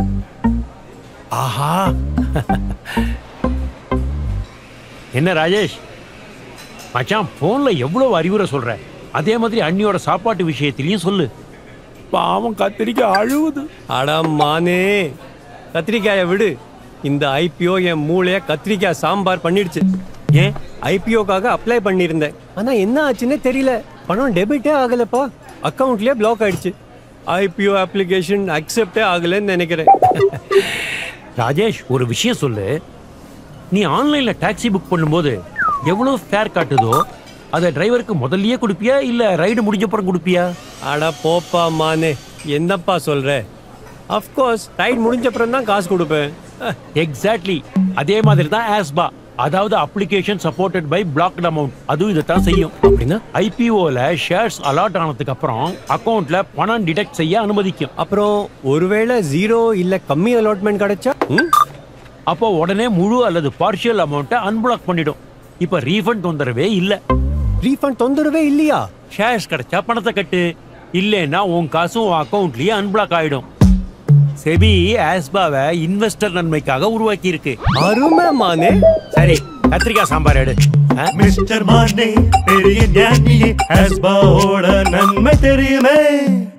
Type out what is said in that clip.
ஆஹா என்ன ராஜேஷ் மச்சான் போன்ல எவ்வளவு அறிவுரை சொல்ற அதே மாதிரி அண்ணியோட சாப்பாட்டு விஷயத்திலையும் சொல்லு பாவம் கத்திரிக்காய் அழுவுது அட மானே கத்திரிக்காயை விடு இந்த ஐபிஓ என் மூளைய கத்திரிக்காய் சாம்பார் பண்ணிடுச்சு ஏன் ஐபிஓக்காக அப்ளை பண்ணியிருந்தேன் ஆனா என்ன ஆச்சுன்னே தெரியல பணம் டெபிட்டே ஆகலப்பா அக்கவுண்ட்லயே பிளாக் ஆயிடுச்சு ஐபிஓ அப்ளிகேஷன் அக்செப்டே ஆகலைன்னு நினைக்கிறேன் ராஜேஷ் ஒரு விஷயம் சொல்லு நீ ஆன்லைன்ல டாக்ஸி புக் பண்ணும்போது எவ்வளவு ஃபேர் காட்டுதோ அதை டிரைவருக்கு முதல்லயே கொடுப்பியா இல்ல ரைடு முடிஞ்ச அப்புறம் கொடுப்பியா அட போப்பா மானே என்னப்பா சொல்ற அஃப்கோர்ஸ் ரைட் முடிஞ்ச அப்புறம் தான் காசு கொடுப்பேன் அஹ், எக்ஸாக்ட்லி அதே மாதிரி தான் ஆஸ்பா அதாவது application supported by blocked amount அதுவும் இதைத்தான் செய்யும் அப்படின்னா ஐபிஓல ஷேர்ஸ் அலாட் ஆனதுக்கு அப்புறம் அக்கவுண்ட்ல பணம் டிடெக்ட் செய்ய அனுமதிக்கும் அப்புறம் ஒருவேளை ஜீரோ இல்ல கம்மி அலாட்மெண்ட் கிடைச்சா ம்? அப்போ உடனே முழு அல்லது பார்ஷியல் அமௌண்ட்டை அன்பிளாக் பண்ணிடும் இப்ப ரீஃபண்ட் தொந்தரவே இல்ல ரீஃபண்ட் தொந்தரவே இல்லையா ஷேர்ஸ் கிடைச்சா பணத்தை கட்டு இல்லைன்னா உன் காசும் உன் அக்கவுண்ட்லயே அன்பிளாக் ஆயிடும் செபி ஆஸ்பாவை இன்வெஸ்டர் நன்மைக்காக உருவாக்கி இருக்கு அருமை மானே சரி கத்திரிக்காய் சாம்பார் எடு ஆ? மிஸ்டர் மாண்டே பெரிய ஞானியே ஹஸ்பாவோட நன்மை தெரியுமே